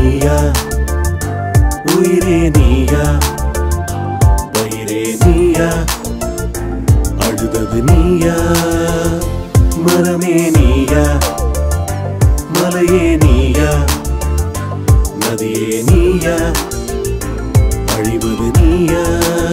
நீயா உயிரே நீயா பயிரே நீயா அழுதது நீயா மரமே நீயா மலையே நீயா நதியே நீயா அழிவது நீயா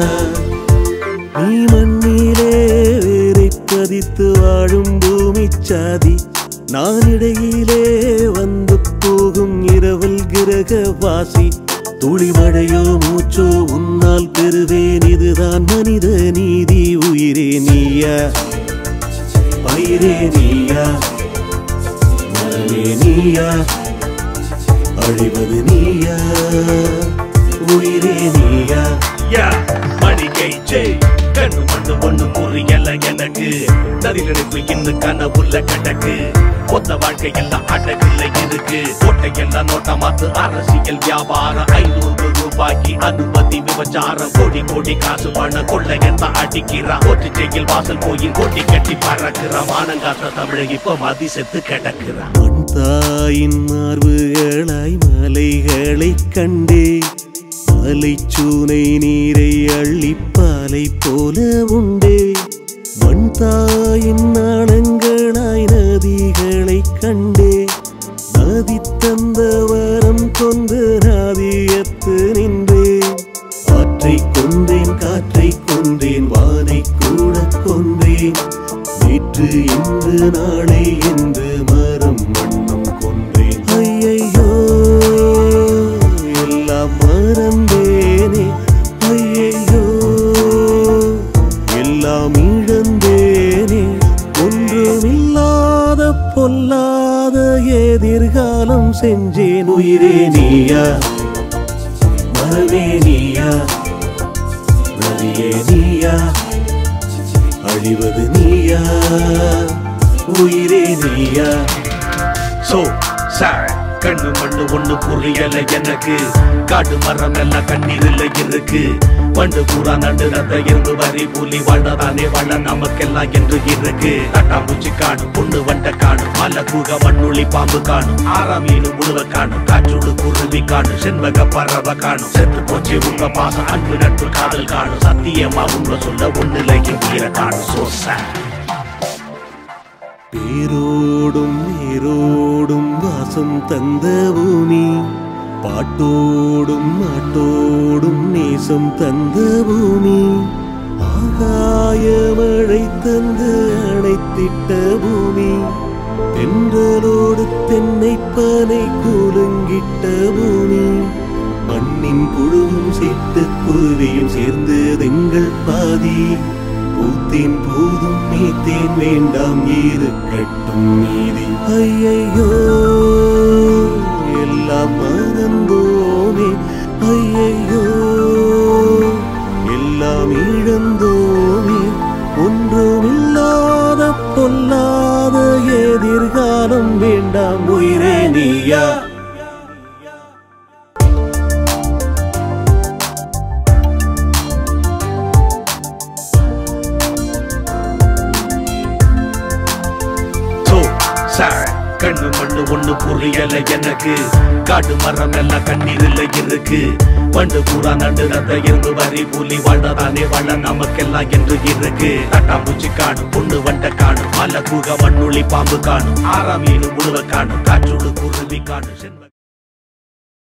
நீ மண்ணிலே வேரை பதித்து வாழும் பூமி சாதி நான் இடையிலே வந்து போகும் இரவல் கிரக வாசி துளிமழையோ மூச்சோ உன்னால் பெறுவேன் இதுதான் மனித நீதி உயிரே நீயா பயிரே நீயா மரமே நீயா அழிவது நீயா உயிரே நீயா யா மணிகை ஜெய் கண்ணு மண்ணு ஒண்ணு புரியல எனக்கு நதிநடிப்பு இன்னும் கனவுள்ள கடக்கு மொத்த வாழ்க்கை எல்லாம் அடகுல இருக்கு கோட்டை எல்லாம் நோட்ட மாத்து அரசியல் வியாபாரம் ஐநூறு ரூபாய்க்கு அனுமதி விபச்சாரம் கோடி கோடி காசு பண கொள்ளை எல்லாம் அடிக்கிறான் ஒற்று செய்யில் வாசல் கோயில் கோட்டி கட்டி பறக்கிறான் மானங்காத்த தமிழ் இப்ப மதி செத்து கிடக்கிறான் மண் தாயின் மார்புகளாய் மலைகளை கண்டே மலைச்சூனை நீரை அள்ளிப்பாலை போல உண்டே மண் தாயின் நாணங்களாய் நதிகளை கண்டே நதி தந்த வரம் கொண்டு நாதியத்து நின்றேன் ஆற்றை கொன்றேன் காற்றை கொன்றேன் வானை கூட கொன்றேன் நேற்று இன்று நாளை என்று மரம் மண்ணும் கொன்றேன் ஐயையோ எல்லாம் மறந்தேனே ஐயையோ எல்லாம் இழந்தேனே ஒன்றுமில்லாத பொல்லாத எதிர்காலம் செஞ்சேன் உயிரே நீயா மரமே நீயா நதியே நீயா அழிவது நீயா உயிரே நீயா சோ சார் கண்ணு மண்ணு ஒண்ணு புரியல எனக்கு காட்டு மரம் எல்லாம் கண்ணீரில் இருக்கு வண்டு பூரா நண்டு ரத்த இருந்து வரி புலி வாழ்ந்ததானே வாழ நமக்கெல்லாம் என்று இருக்கு தட்டாம்பூச்சி காணும் பொண்ணு வட்ட காணும் மலை கூக மண்ணுளி பாம்பு காணும் ஆறா மீன் முழுவ காணும் காற்றோடு குருவி காணும் செண்பக பறவை காணும் செத்து போச்சு உங்க பாசம் அன்பு நட்பு காதல் காணும் சத்தியமா உண்மை சொல்ல ஒண்ணுலையும் வீர காணும் சோ சார் பேரோடும் நீரோடும் வாசம் தந்த பூமி பாட்டோடும் மாட்டோடும் நேசம் தந்த பூமி ஆகாய மழை தந்து அணைத்திட்ட பூமி தென்றலோடு தென்னை பனை கூலுங்கிட்ட பூமி மண்ணின் புழுவும் சேர்த்து குருவியும் சேர்ந்து எங்கள் பாதி பூத்தேன் போதும் மீத்தேன் வேண்டாம் இருக்கட்டும் நீதி ஐயையோ எல்லாம் மறந்தோமே ஐயையோ எல்லாம் இழந்தோமே ஒன்றுமில்லாத பொல்லாத எதிர்காலம் வேண்டாம் உயிரே நீயா சோ சார் கண்ணு மண்ணு ஒண்ணு புரியல எனக்கு காட்டு மரம் எல்லாம் கண்ணீரில் இருக்கு வண்டு பூரா நண்டு ரத்த இருந்து வரி புலி வாழ்ந்ததானே வாழ நமக்கெல்லாம் என்று இருக்கு தட்டாம்பூச்சி காணும் பொண்ணு வண்ட காணும் மலை கூக மண்ணுளி பாம்பு காணும் ஆறா மீன் முழுவ காணும் காற்றோடு குருவி காணும் செண்பக